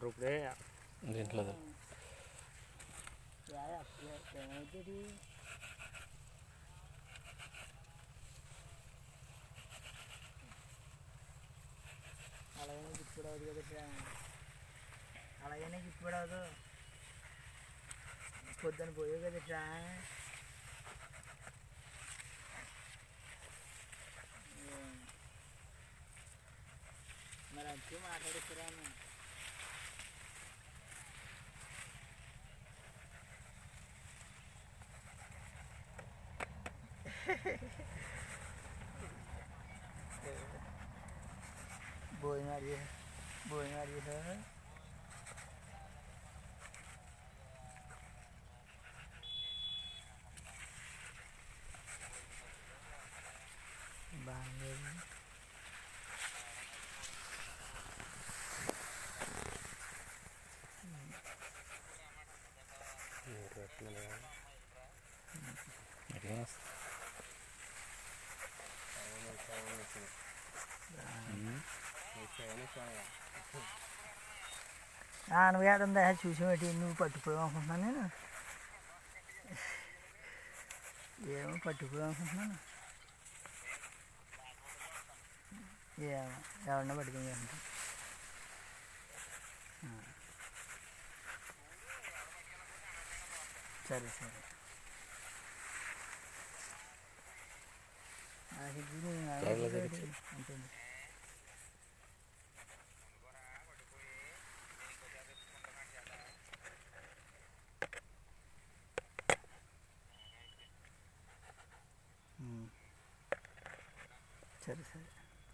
Water ఇప్పుడే దీంట్లో ఏమైతుంది అలాగనే గిట్టుబడవదు కదా అలాగనే గిట్టుబడవదు పొద్దున పోయే కదట్రా మరి అంతే మాట్లాడుతురా భోజనం అడిగే భోజనం అడిగేసా బాగా నువ్వు ఏడుందా చూసి పెట్టి నువ్వు పట్టుకోదాం అనుకుంటున్నాను నేను ఏమో పట్టుకోదాం అనుకుంటున్నాను ఏమో ఎవరన్నా పట్టుకుని అనుకుంటా సరే సరే నాకు ఇది నేను త్వరలో అడగలేదు. తెచ్చి. అంటుంది ఉమ్. సరే సరే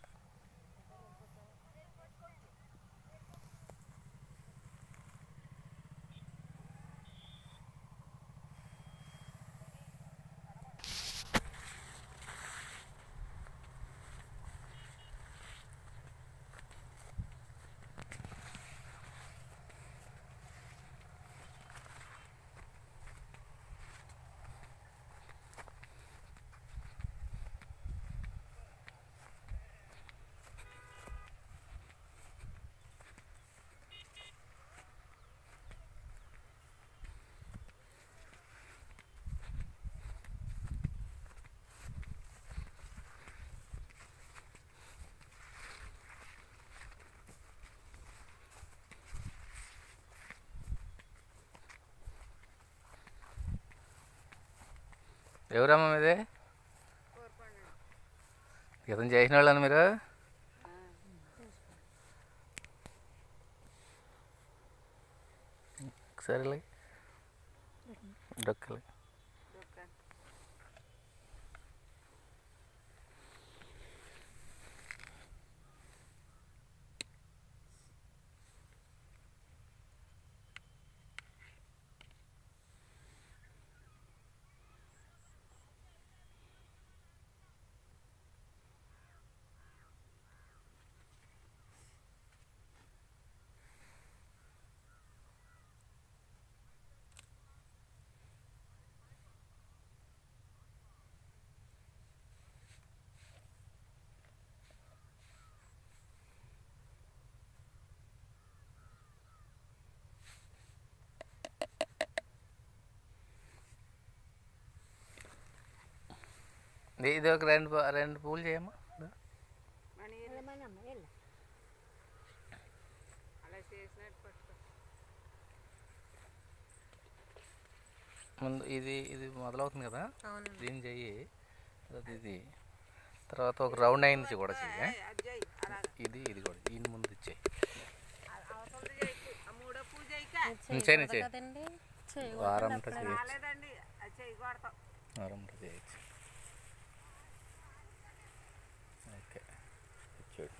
ఎవరమ్మా మీది గతం చేసిన వాళ్ళని మీరు సరేలే డొక్కలే ఇది ఇది ఒక రెండు పూ- రెండు పూలు చేయమ్మా ముందు ఇది ఇది మొదలవుతుంది కదా దీన్ని చెయ్యి తర్వాత ఇది తర్వాత ఒక రౌండ్ అయింది కూడా చెయ్యి ఇది ఇది కూడా దీని ముందు ఇచ్చేయి చేయి చేయి కదండి చేయి వారం అంతా చేయొచ్చు వారం అంతా చేయొచ్చు ఓకే చూడు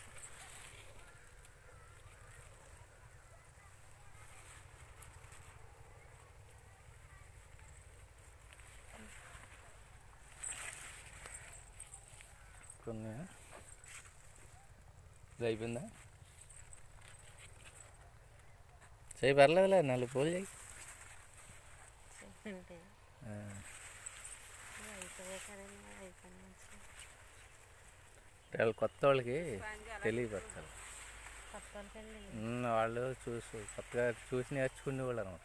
కొన్ని ఇది అయిపోయిందా చేయి పర్లేదులే నాలుగు పూలు చేయి అంటే ఆ, అయిపోయే కదండి అయిపోయిన నుంచి వాళ్ళు కొత్త వాళ్ళకి తెలియపరచాలి కొత్త మొత్తానికండి ఉమ్, వాళ్ళు చూసి కొత్తగా చూసి నేర్చుకునే వాళ్ళు అనమాట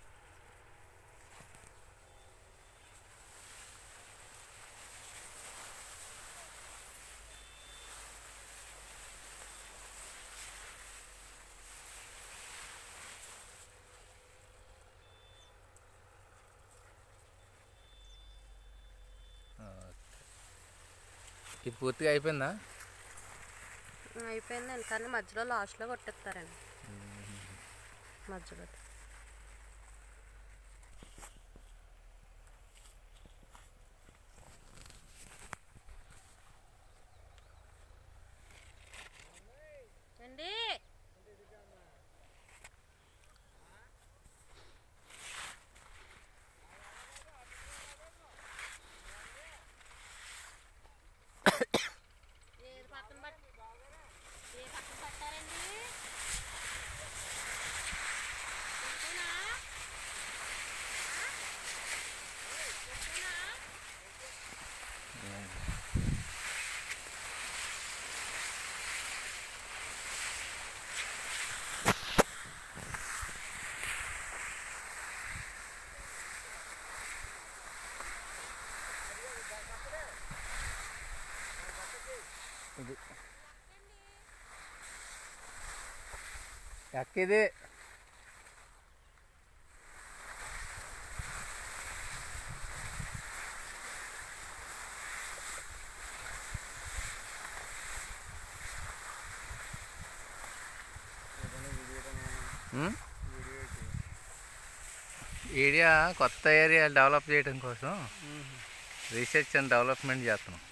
ఇది పూర్తిగా అయిపోయిందా అయిపోయిందండి కానీ మధ్యలో లాస్ట్లో కొట్టేస్తారండి మధ్యలో అండి ఏది పక్కన పట్ ఏ పక్కన పట్టారండి ఇంతేనా? ఆ? ఇంతేనా? ఇది ఎక్కిది ఉమ్? ఏరియా కొత్త ఏరియా డెవలప్ చేయడం కోసం రీసెర్చ్ అండ్ డెవలప్మెంట్ చేస్తున్నాం